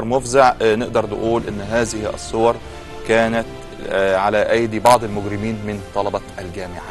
مفزع آه، نقدر نقول ان هذه الصور كانت آه، على ايدي بعض المجرمين من طلبه الجامعات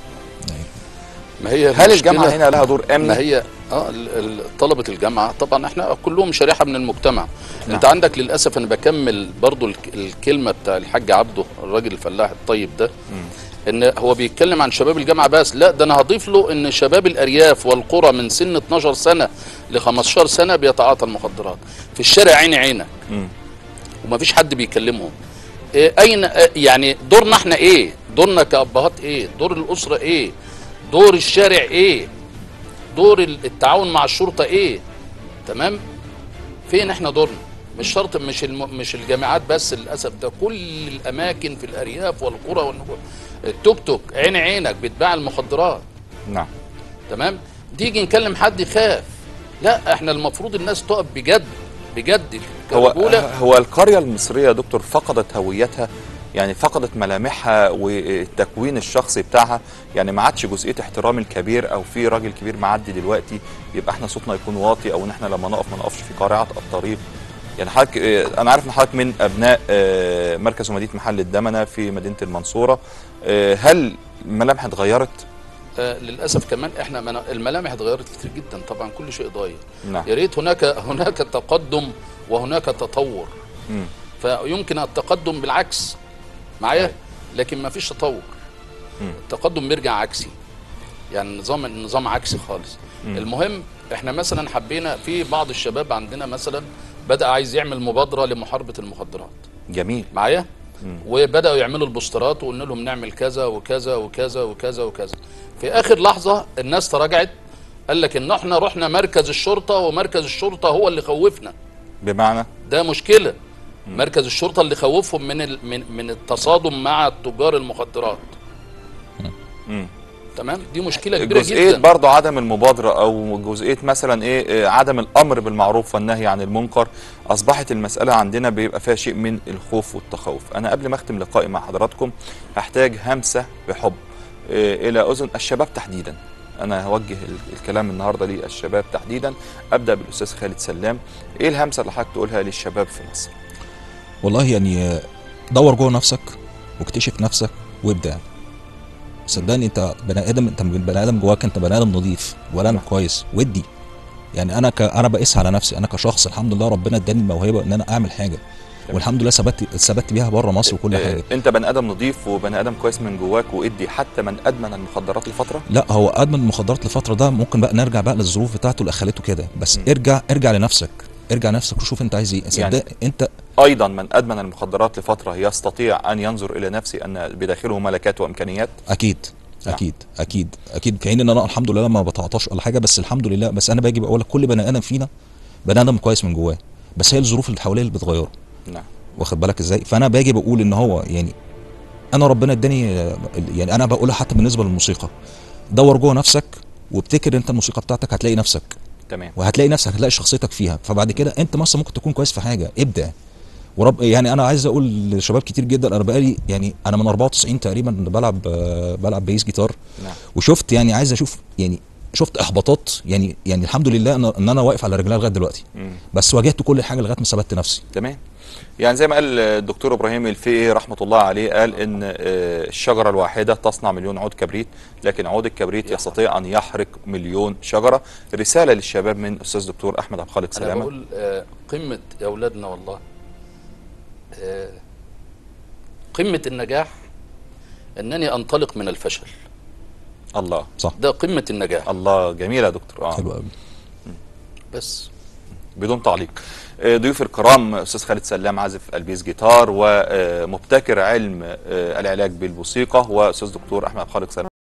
ما هي هل المشكلة- الجامعه هنا لها دور ما امني هي اه ال- ال- طلبه الجامعه طبعا احنا كلهم شريحه من المجتمع نعم. انت عندك للاسف انا بكمل برضو الك- الكلمه بتاع الحاج عبده الراجل الفلاح الطيب ده ان هو بيتكلم عن شباب الجامعه بس لا ده انا هضيف له ان شباب الارياف والقرى من سن 12 سنه ل 15 سنه بيتعاطى المخدرات في الشارع عيني عينك مم. ومفيش حد بيكلمهم إيه اين آه، يعني دورنا احنا ايه دورنا كابهات ايه دور الاسره ايه دور الشارع ايه دور ال- التعاون مع الشرطه ايه تمام فين احنا دورنا مش شرط مش الم... مش الجامعات بس للاسف ده كل الاماكن في الارياف والقرى والنجوم التوك توك عين عينك بتباع المخدرات نعم تمام تيجي نكلم حد يخاف لا احنا المفروض الناس تقف بجد بجد هو كرجوله هو القريه المصريه يا دكتور فقدت هويتها يعني فقدت ملامحها والتكوين الشخصي بتاعها يعني ما عادش جزئيه احترام الكبير او في راجل كبير معدي دلوقتي يبقى احنا صوتنا يكون واطي او ان احنا لما نقف ما نقفش في قارعه الطريق يعني حضرتك آه، انا عارف ان حضرتك من ابناء آه، مركز ومدينه محل الدمنه في مدينه المنصوره آه، هل الملامح اتغيرت؟ آه للاسف كمان احنا من الملامح اتغيرت كتير جدا طبعا كل شيء اتغير نعم يا ريت هناك هناك تقدم وهناك تطور مم. فيمكن التقدم بالعكس معايا أيوة. لكن ما فيش تطور مم. التقدم بيرجع عكسي يعني نظام النظام عكسي خالص مم. المهم احنا مثلا حبينا في بعض الشباب عندنا مثلا بدا عايز يعمل مبادره لمحاربه المخدرات جميل معايا مم. وبداوا يعملوا البوسترات وقلنا لهم نعمل كذا وكذا وكذا وكذا وكذا في اخر لحظه الناس تراجعت قال لك ان احنا رحنا مركز الشرطه ومركز الشرطه هو اللي خوفنا بمعنى ده مشكله مركز الشرطه اللي خوفهم من ال... من من التصادم مع تجار المخدرات مم. تمام دي مشكله كبيره جزئيه جدا برضه عدم المبادره او جزئيه مثلا ايه آه، عدم الامر بالمعروف والنهي عن المنكر اصبحت المساله عندنا بيبقى فيها شيء من الخوف والتخوف انا قبل ما اختم لقائي مع حضراتكم هحتاج همسه بحب آه، الى اذن الشباب تحديدا انا هوجه ال- الكلام النهارده للشباب تحديدا ابدا بالاستاذ خالد سلام ايه الهمسه اللي حضرتك تقولها للشباب في مصر والله يعني آه، دور جوه نفسك واكتشف نفسك وابدع صدقني انت بني ادم انت بني ادم جواك انت بني ادم نظيف ولا كويس ودي يعني انا ك... انا بقيس على نفسي انا كشخص الحمد لله ربنا اداني الموهبه ان انا اعمل حاجه والحمد لله ثبت ثبت بيها بره مصر وكل آه، حاجه انت بني ادم نظيف وبني ادم كويس من جواك وادي حتى من ادمن المخدرات لفتره لا هو ادمن المخدرات لفتره ده ممكن بقى نرجع بقى للظروف بتاعته اللي خلته كده بس م. ارجع ارجع لنفسك ارجع لنفسك وشوف انت عايز ايه صدق يعني- انت ايضا من ادمن المخدرات لفتره يستطيع ان ينظر الى نفسه ان بداخله ملكات وامكانيات اكيد نعم. اكيد اكيد اكيد في حين ان انا الحمد لله ما بتعطاش ولا حاجه بس الحمد لله بس انا باجي بقول لك كل بني ادم فينا بني ادم كويس من جواه بس هي الظروف اللي حواليه اللي بتغيره نعم واخد بالك ازاي فانا باجي بقول ان هو يعني انا ربنا اداني يعني انا بقولها حتى بالنسبه للموسيقى دور جوه نفسك وابتكر انت الموسيقى بتاعتك هتلاقي نفسك تمام وهتلاقي نفسك هتلاقي شخصيتك فيها فبعد كده انت مثلا ممكن تكون كويس في حاجه ابدع ورب يعني انا عايز اقول لشباب كتير جدا انا بقالي يعني انا من 94 تقريبا بلعب آه، بلعب بيس جيتار نعم وشفت يعني عايز اشوف يعني شفت احباطات يعني يعني الحمد لله ان ان انا واقف على رجلي لغايه دلوقتي مم. بس واجهت كل حاجه لغايه ما ثبت نفسي تمام يعني زي ما قال الدكتور ابراهيم الفقي رحمه الله عليه قال ان آه، الشجره الواحده تصنع مليون عود كبريت لكن عود الكبريت يستطيع ان يحرق مليون شجره رساله للشباب من استاذ دكتور احمد عبد الخالق انا سلامه بقول آه، قمه يا اولادنا والله آه، قمه النجاح انني انطلق من الفشل الله صح ده قمه النجاح الله جميل يا دكتور اه حلو قوي بس بدون تعليق آه، ضيوف الكرام استاذ خالد سلام عازف البيس جيتار ومبتكر علم آه، العلاج بالموسيقى واستاذ دكتور احمد عبد الخالق سلامه